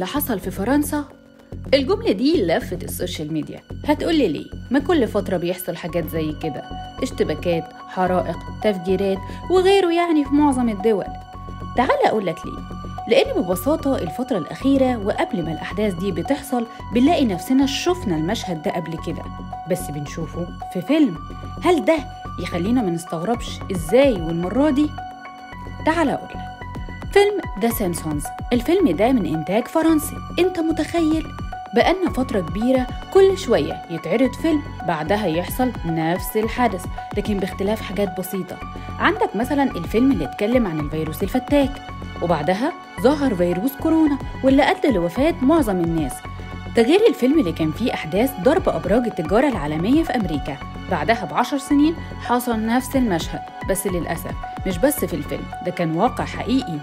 اللي حصل في فرنسا الجملة دي لفت السوشيال ميديا هتقولي ليه ما كل فترة بيحصل حاجات زي كده اشتباكات حرائق تفجيرات وغيره يعني في معظم الدول تعال أقولك ليه لأن ببساطة الفترة الأخيرة وقبل ما الأحداث دي بتحصل بنلاقي نفسنا شفنا المشهد ده قبل كده بس بنشوفه في فيلم هل ده يخلينا ما نستغربش إزاي والمرة دي؟ تعال أقولك فيلم ذا سيمسونز الفيلم ده من إنتاج فرنسي أنت متخيل؟ بقالنا فترة كبيرة كل شوية يتعرض فيلم بعدها يحصل نفس الحدث لكن باختلاف حاجات بسيطة عندك مثلا الفيلم اللي اتكلم عن الفيروس الفتاك وبعدها ظهر فيروس كورونا واللي أدى لوفاة معظم الناس ده غير الفيلم اللي كان فيه أحداث ضرب أبراج التجارة العالمية في أمريكا بعدها بعشر سنين حصل نفس المشهد بس للأسف مش بس في الفيلم ده كان واقع حقيقي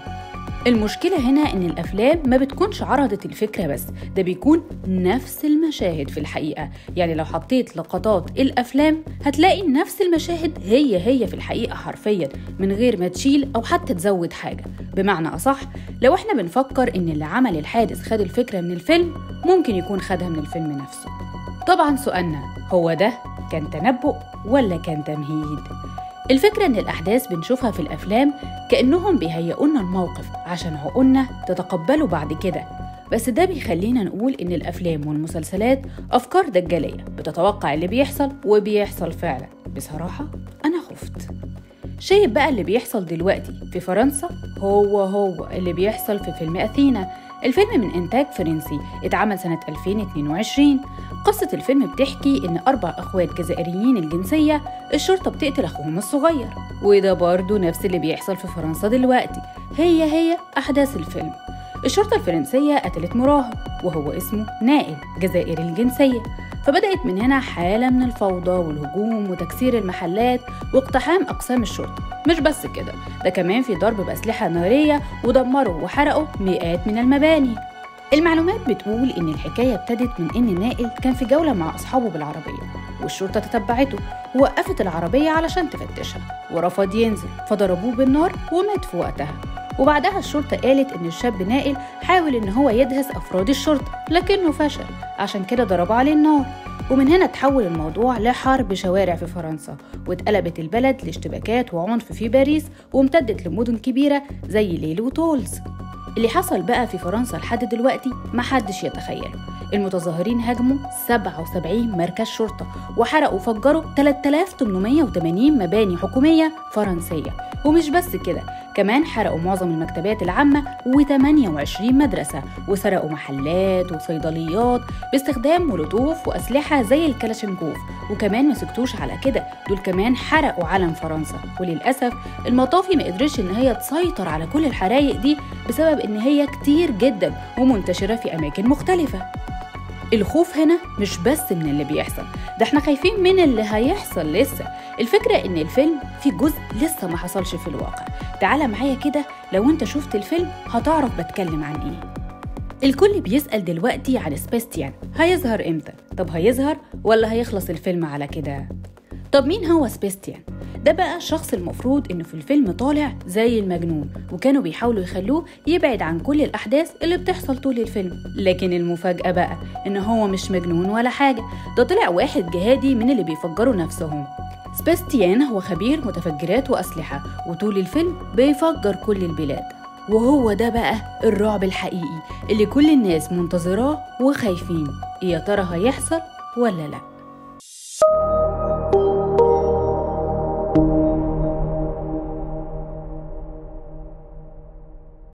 المشكلة هنا إن الأفلام ما بتكونش عرضت الفكرة بس ده بيكون نفس المشاهد في الحقيقة يعني لو حطيت لقطات الأفلام هتلاقي نفس المشاهد هي هي في الحقيقة حرفيا من غير ما تشيل أو حتى تزود حاجة بمعنى أصح لو إحنا بنفكر إن اللي عمل الحادث خد الفكرة من الفيلم ممكن يكون خدها من الفيلم نفسه طبعا سؤالنا هو ده كان تنبؤ ولا كان تمهيد؟ الفكرة إن الأحداث بنشوفها في الأفلام كأنهم بيهيئونا الموقف عشان عقولنا تتقبله بعد كده بس ده بيخلينا نقول إن الأفلام والمسلسلات أفكار دجالية بتتوقع اللي بيحصل وبيحصل فعلا بصراحة أنا خفت شايف بقى اللي بيحصل دلوقتي في فرنسا هو هو اللي بيحصل في فيلم أثينا الفيلم من إنتاج فرنسي اتعمل سنة 2022 قصة الفيلم بتحكي إن أربع أخوات جزائريين الجنسية الشرطة بتقتل أخوهم الصغير وده برضه نفس اللي بيحصل في فرنسا دلوقتي هي هي أحداث الفيلم الشرطة الفرنسية قتلت مراهق وهو اسمه نائل جزائري الجنسية فبدأت من هنا حالة من الفوضى والهجوم وتكسير المحلات واقتحام أقسام الشرطة مش بس كده ده كمان في ضرب بأسلحة نارية ودمروا وحرقوا مئات من المباني المعلومات بتقول إن الحكاية ابتدت من إن نائل كان في جولة مع أصحابه بالعربية والشرطة تتبعته ووقفت العربية علشان تفتشها ورفض ينزل فضربوه بالنار ومات في وقتها وبعدها الشرطة قالت إن الشاب نائل حاول إن هو يدهس أفراد الشرطة لكنه فشل عشان كده ضربوا عليه النار ومن هنا تحول الموضوع لحرب شوارع في فرنسا واتقلبت البلد لاشتباكات وعنف في باريس وامتدت لمدن كبيرة زي ليل وتولز اللي حصل بقى في فرنسا لحد دلوقتي محدش يتخيله المتظاهرين هاجموا 77 مركز شرطة وحرقوا وفجروا 3880 مباني حكومية فرنسية ومش بس كده كمان حرقوا معظم المكتبات العامة و28 مدرسة وسرقوا محلات وصيدليات باستخدام مولوتوف وأسلحة زي الكلاشينكوف وكمان ما سكتوش على كده دول كمان حرقوا علم فرنسا وللأسف المطافي ما قدرتش إن هي تسيطر على كل الحرايق دي بسبب إن هي كتير جدا ومنتشرة في أماكن مختلفة الخوف هنا مش بس من اللي بيحصل ده احنا خايفين من اللي هيحصل لسه الفكرة ان الفيلم في جزء لسه ما حصلش في الواقع تعالى معايا كده لو انت شفت الفيلم هتعرف بتكلم عن ايه الكل بيسأل دلوقتي عن سبيستيان هيظهر امتى طب هيظهر ولا هيخلص الفيلم على كده طب مين هو سبيستيان ده بقى الشخص المفروض انه في الفيلم طالع زي المجنون وكانوا بيحاولوا يخلوه يبعد عن كل الاحداث اللي بتحصل طول الفيلم لكن المفاجاه بقى ان هو مش مجنون ولا حاجه ده طلع واحد جهادي من اللي بيفجروا نفسهم سباستيان هو خبير متفجرات واسلحه وطول الفيلم بيفجر كل البلاد وهو ده بقى الرعب الحقيقي اللي كل الناس منتظراه وخايفين يا ترى هيحصل ولا لا